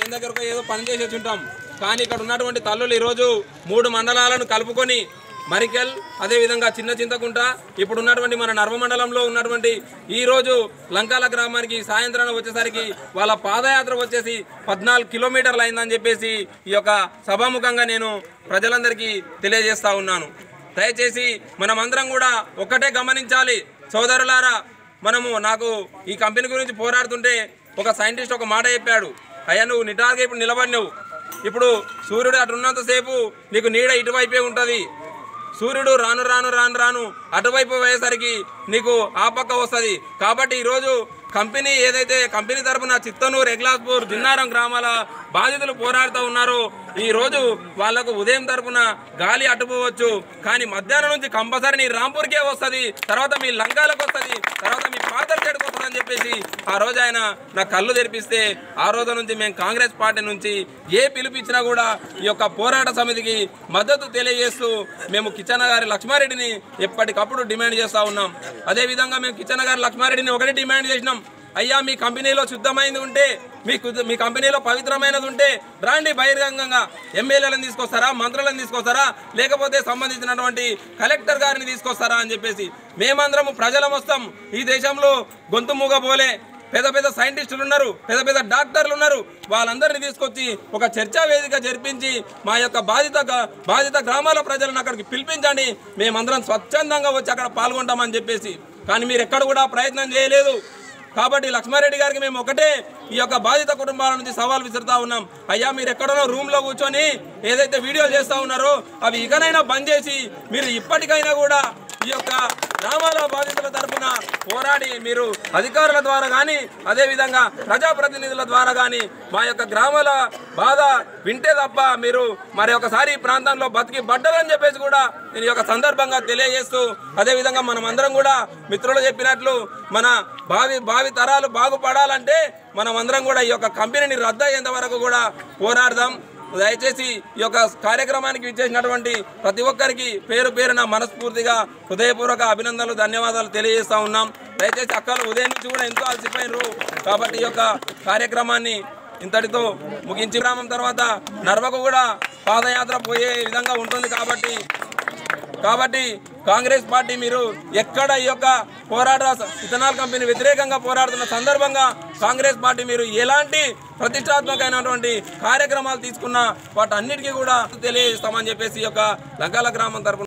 company దగ్గరకు ఏదో పని చేసేసి ఉంటాం కానీ ఇక్కడ ఉన్నటువంటి తల్లులు ఈరోజు మూడు మండలాలను కలుపుకొని మరికెల్ అదేవిధంగా చిన్న చింతకుంట ఇప్పుడు ఉన్నటువంటి మన నర్వ మండలంలో ఉన్నటువంటి ఈ రోజు లంకాల గ్రామానికి సాయంత్రం వచ్చేసరికి వాళ్ళ పాదయాత్ర వచ్చేసి పద్నాలుగు కిలోమీటర్లు అయిందని చెప్పేసి ఈ యొక్క సభాముఖంగా నేను ప్రజలందరికీ తెలియజేస్తా ఉన్నాను దయచేసి మనమందరం కూడా ఒక్కటే గమనించాలి సోదరులారా మనము నాకు ఈ కంపెనీ గురించి పోరాడుతుంటే ఒక సైంటిస్ట్ ఒక మాట చెప్పాడు అయ్యా నువ్వు నిటారుగా ఇప్పుడు నిలబడినవు ఇప్పుడు సూర్యుడు అటు ఉన్నంతసేపు నీకు నీడ ఇటువైపే ఉంటుంది సూర్యుడు రాను రాను రాను రాను అటువైపు పోయేసరికి నీకు ఆ పక్క వస్తుంది కాబట్టి ఈరోజు కంపెనీ ఏదైతే కంపెనీ తరపున చిత్తనూరు ఎగ్లాస్పూర్ జిన్నారం గ్రామాల బాధితులు పోరాడుతూ ఉన్నారో ఈ రోజు వాళ్లకు ఉదయం తరపున గాలి అటుపోవచ్చు కానీ మధ్యాహ్నం నుంచి కంపల్సరీ నీ రాంపూర్కే వస్తుంది తర్వాత మీ లంకాలకు వస్తుంది తర్వాత మీ పాతర చెడుకు వస్తుంది అని చెప్పేసి ఆ రోజు ఆయన నా కళ్ళు తెరిపిస్తే ఆ రోజు నుంచి మేము కాంగ్రెస్ పార్టీ నుంచి ఏ పిలుపిచ్చినా కూడా ఈ యొక్క పోరాట సమితికి మద్దతు తెలియజేస్తూ మేము కిచెన్ గారి లక్ష్మారెడ్డిని ఎప్పటికప్పుడు డిమాండ్ చేస్తూ ఉన్నాం అదేవిధంగా మేము కిచెన్ గారి లక్ష్మారెడ్డిని ఒకటి డిమాండ్ చేసినాం అయ్యా మీ కంపెనీలో శుద్ధమైనది ఉంటే మీ కు- మీ కంపెనీలో పవిత్రమైనది ఉంటే రాండి బహిరంగంగా ఎమ్మెల్యేలను తీసుకొస్తారా మంత్రులను తీసుకొస్తారా లేకపోతే సంబంధించినటువంటి కలెక్టర్ గారిని తీసుకొస్తారా అని చెప్పేసి మేమందరము ప్రజలం వస్తాం ఈ దేశంలో గొంతు మూగబోలే పెద్ద పెద్ద సైంటిస్టులు ఉన్నారు పెద్ద పెద్ద డాక్టర్లు ఉన్నారు వాళ్ళందరినీ తీసుకొచ్చి ఒక చర్చా వేదిక జరిపించి మా యొక్క బాధిత గ- బాధిత గ్రామాల ప్రజలను అక్కడికి పిలిపించండి మేమందరం స్వచ్ఛందంగా వచ్చి అక్కడ పాల్గొంటామని చెప్పేసి కానీ మీరు ఎక్కడ కూడా ప్రయత్నం చేయలేదు కాబట్టి లక్ష్మారెడ్డి గారికి మేము ఒకటే ఈ యొక్క బాధిత కుటుంబాల నుంచి సవాల్ విసురుతా ఉన్నాం అయ్యా మీరు ఎక్కడనో రూమ్ లో కూర్చొని ఏదైతే వీడియోలు చేస్తా ఉన్నారో అవి ఇకనైనా బంద్ చేసి మీరు ఇప్పటికైనా కూడా ఈ యొక్క గ్రామాల బాధితుల తరపున పోరాడి మీరు అధికారుల ద్వారా కానీ అదేవిధంగా ప్రజాప్రతినిధుల ద్వారా కానీ మా యొక్క గ్రామాల బాధ వింటే తప్ప మీరు మరి ఒకసారి ఈ ప్రాంతంలో బతికి బట్టలని చెప్పేసి కూడా నేను ఈ యొక్క సందర్భంగా తెలియజేస్తూ అదేవిధంగా మనం అందరం కూడా మిత్రులు చెప్పినట్లు మన భావి భావి తరాలు బాగుపడాలంటే మనం అందరం కూడా ఈ యొక్క కంపెనీని రద్దు అయ్యేంత వరకు కూడా పోరాడదాం దయచేసి ఈ యొక్క కార్యక్రమానికి ఇచ్చేసినటువంటి ప్రతి ఒక్కరికి పేరు పేరున మనస్ఫూర్తిగా హృదయపూర్వక అభినందనలు ధన్యవాదాలు తెలియజేస్తా ఉన్నాం దయచేసి అక్కలు ఉదయం నుంచి కూడా ఎంతో అలసిపోయినరు కాబట్టి ఈ యొక్క కార్యక్రమాన్ని ఇంతటితో ముగించి గ్రామం తర్వాత నర్వకు కూడా పాదయాత్ర పోయే విధంగా ఉంటుంది కాబట్టి కాబట్టి కాంగ్రెస్ పార్టీ మీరు ఎక్కడ ఈ యొక్క పోరాట ఇథనాల్ కంపెనీ వ్యతిరేకంగా పోరాడుతున్న సందర్భంగా కాంగ్రెస్ పార్టీ మీరు ఎలాంటి ప్రతిష్టాత్మకమైనటువంటి కార్యక్రమాలు తీసుకున్నా వాటన్నిటికీ కూడా తెలియజేస్తామని చెప్పేసి ఈ యొక్క లంకాల గ్రామం తరపున